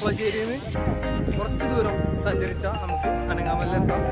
ചെറുപ്പശ്ശേരിയിൽ നിന്ന് കുറച്ച് ദൂരം സഞ്ചരിച്ചാൽ നമുക്ക് അനങ്ങാമലെത്താം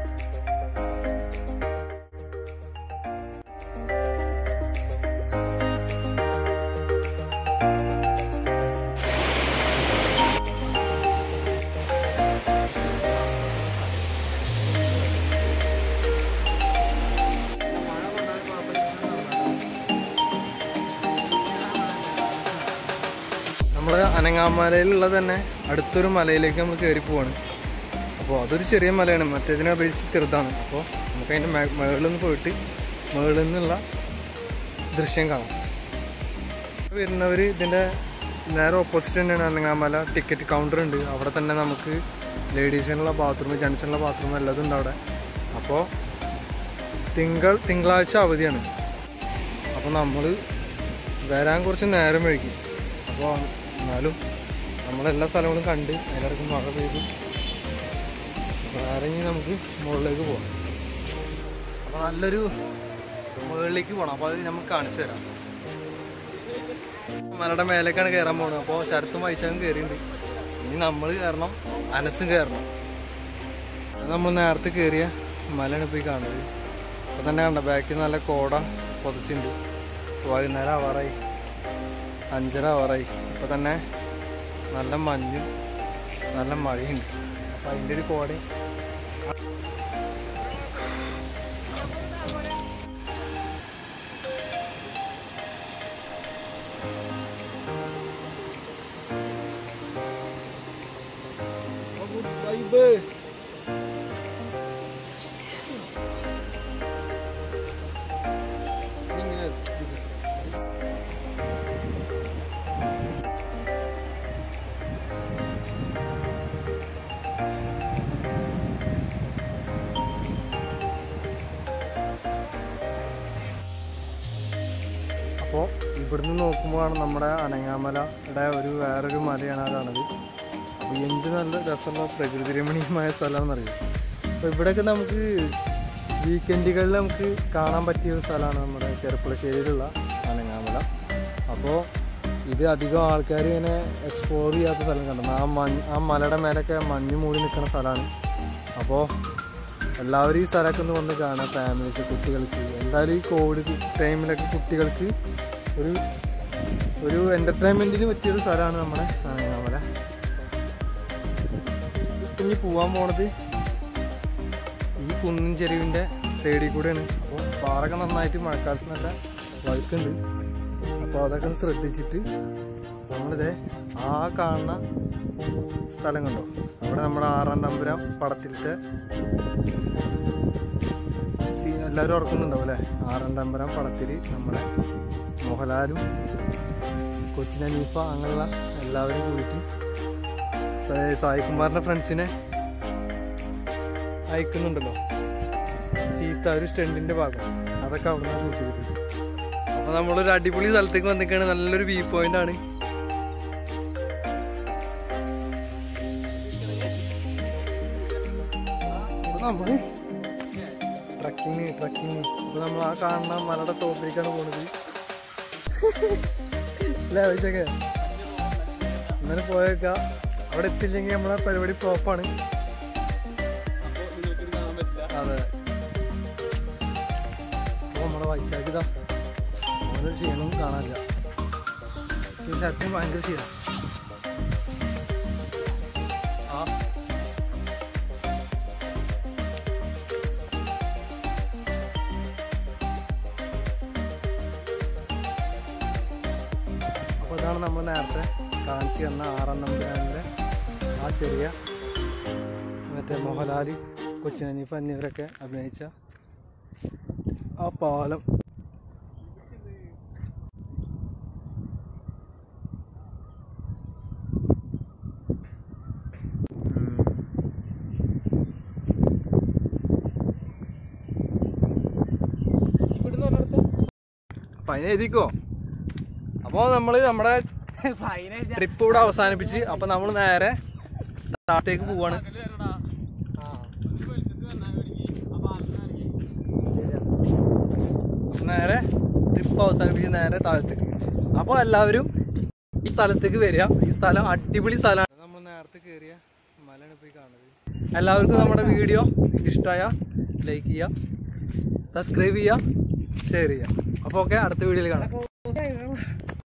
നമ്മുടെ അനങ്ങാമലയിലുള്ള തന്നെ അടുത്തൊരു മലയിലേക്ക് നമ്മൾ കയറി പോവാണ് അപ്പോൾ അതൊരു ചെറിയ മലയാണ് മറ്റേതിനെ അപേക്ഷിച്ച് ചെറുതാണ് അപ്പോൾ നമുക്ക് അതിൻ്റെ മുകളിൽ നിന്ന് പോയിട്ട് മുകളിൽ നിന്നുള്ള ദൃശ്യം കാണാം വരുന്നവർ ഇതിൻ്റെ നേരെ ഓപ്പോസിറ്റ് തന്നെയാണ് അനങ്ങാമല ടിക്കറ്റ് കൗണ്ടർ ഉണ്ട് അവിടെ തന്നെ നമുക്ക് ലേഡീസിനുള്ള ബാത്റൂം ജെൻസിനുള്ള ബാത്റൂം എല്ലതും ഉണ്ട് അവിടെ അപ്പോൾ തിങ്കൾ തിങ്കളാഴ്ച അവധിയാണ് അപ്പോൾ നമ്മൾ വരാൻ കുറച്ച് നേരം വൈകി അപ്പോൾ എന്നാലും നമ്മളെല്ലാ സ്ഥലങ്ങളും കണ്ട് അതിലിടക്ക് മഴ പെയ്തു അപ്പോൾ നേരെ ഇനി നമുക്ക് മുകളിലേക്ക് പോകാം അപ്പോൾ നല്ലൊരു മുകളിലേക്ക് പോകണം അപ്പോൾ അത് നമുക്ക് കാണിച്ചു തരാം മലയുടെ മേലേക്കാണ് കയറാൻ പോകുന്നത് അപ്പോൾ ശരത്തും വൈശാഖും കയറിയിട്ടുണ്ട് ഇനി നമ്മൾ കയറണം അനസും കയറണം അത് നമ്മൾ നേരത്തെ കയറിയ മലയാണ് പോയി കാണുന്നത് അപ്പോൾ തന്നെ കണ്ട ബാക്കിൽ നല്ല കോട പൊതച്ചിട്ടുണ്ട് ഇപ്പോൾ വൈകുന്നേരം ആവാറായി അഞ്ചര ആവാറായി ഇപ്പോൾ തന്നെ നല്ല മഞ്ഞും നല്ല മഴയുണ്ട് അപ്പോൾ അതിൻ്റെ ഒരു കോടയും വൈബ് ഇങ്ങനെ അപ്പോൾ ഇവിടുന്ന് നോക്കുമ്പോഴാണ് നമ്മുടെ അനങ്ങാമലയുടെ ഒരു വേറൊരു മലയാണ് ആ കാണുന്നത് അപ്പോൾ എന്ത് നല്ല രസമുള്ള പ്രകൃതി രമണീയമായ സ്ഥലമാണെന്നറിയാം അപ്പോൾ ഇവിടെയൊക്കെ നമുക്ക് വീക്കെൻഡുകളിൽ നമുക്ക് കാണാൻ പറ്റിയ ഒരു സ്ഥലമാണ് നമ്മുടെ ചെറുപ്പുളശ്ശേരിയിലുള്ള അനങ്ങാമല അപ്പോൾ ഇത് അധികം ആൾക്കാർ ഇങ്ങനെ എക്സ്പ്ലോർ ചെയ്യാത്ത സ്ഥലം കണ്ടു ആ മഞ്ഞ് ആ മലയുടെ മേലൊക്കെ മഞ്ഞ് മൂടി നിൽക്കുന്ന സ്ഥലമാണ് അപ്പോൾ എല്ലാവരും ഈ സ്ഥലമൊക്കെ ഒന്ന് വന്ന് കാണാം ഫാമിലീസ് കുട്ടികൾക്ക് എന്തായാലും ഈ കോവിഡ് ടൈമിലൊക്കെ കുട്ടികൾക്ക് ഒരു ഒരു എൻ്റർടൈൻമെൻറ്റിന് പറ്റിയൊരു സ്ഥലമാണ് നമ്മുടെ അനങ്ങാമല ഇനി പോവാൻ പോണത് ഈ കുന്നിൻ ചെരുവിൻ്റെ സൈഡിൽ കൂടെയാണ് അപ്പോൾ പാറൊക്കെ നന്നായിട്ട് മഴക്കാലത്ത് നല്ല വഴുക്കുണ്ട് അപ്പോൾ അതൊക്കെ ഒന്ന് ശ്രദ്ധിച്ചിട്ട് നമ്മളിതേ ആ കാണുന്ന സ്ഥലം കണ്ടോ അവിടെ നമ്മുടെ ആറാം തമ്പുരാൻ പടത്തിലത്തെ സീ എല്ലാവരും ഓർക്കുന്നുണ്ടാവും അല്ലേ ആറാം തമ്പുരാൻ പടത്തിൽ നമ്മുടെ മോഹൻലാലും കൊച്ചിൻ അനീഫ അങ്ങനെയുള്ള എല്ലാവരും കൂടിയിട്ട് സാ- സായികുമാറിന്റെ ഫ്രണ്ട്സിനെ അയക്കുന്നുണ്ടല്ലോ ചീത്ത ഒരു സ്റ്റെൻഡിന്റെ ഭാഗം അതൊക്കെ അവിടെ നിന്ന് ഷൂട്ട് ചെയ്തിട്ടുണ്ട് അപ്പൊ നമ്മളൊരു അടിപൊളി സ്ഥലത്തേക്ക് വന്നിക്കാണ് നല്ലൊരു വ്യൂ പോയിന്റ് ആണ് അപ്പൊ നമ്മള് ട്രക്കിങ് ട്രക്കിങ് ഇപ്പൊ നമ്മൾ ആ കാണുന്ന മലയുടെ ടോപ്പിലേക്കാണ് പോണത് അല്ലേ വൈശൊക്കെ ഇന്നലെ പോയേക്ക അവിടെ എത്തില്ലെങ്കിൽ നമ്മളെ പരിപാടി ഫ്ലോപ്പാണ് അതെ അപ്പൊ നമ്മുടെ വൈശാഖ് ഇതാ ഓരോ ക്ഷീണവും കാണാനില്ല ഈ ശക്തി ഭയങ്കര ക്ഷീണം ആ അപ്പോൾ ഇതാണ് നമ്മൾ നേരത്തെ കാണിച്ചു തന്ന ആറാം നമ്പരാനിലെ ആ ചെറിയ മറ്റേ മോഹൻലാൽ കൊച്ചിനീഫ് എന്നിവരൊക്കെ അഭിനയിച്ച ആ പാലം ഫൈൻ എഴുതിക്കോ അപ്പോൾ നമ്മൾ നമ്മുടെ ട്രിപ്പ് ഇവിടെ അവസാനിപ്പിച്ച് അപ്പൊ നമ്മൾ നേരെ താഴത്തേക്ക് പോവാണ് നേരെ ട്രിപ്പ് അവസാനിപ്പിച്ച് നേരെ താഴത്തേക്ക് അപ്പോൾ എല്ലാവരും ഈ സ്ഥലത്തേക്ക് വരിക ഈ സ്ഥലം അടിപൊളി സ്ഥലമാണ് നമ്മൾ അടുത്ത് കയറിയ മലയാണ് പോയി കാണുന്നത് എല്ലാവർക്കും നമ്മുടെ വീഡിയോ ഇഷ്ടമായ ലൈക്ക് ചെയ്യുക സബ്സ്ക്രൈബ് ചെയ്യുക ഷെയർ ചെയ്യുക അപ്പോൾ ഓക്കെ അടുത്ത വീഡിയോയിൽ കാണാം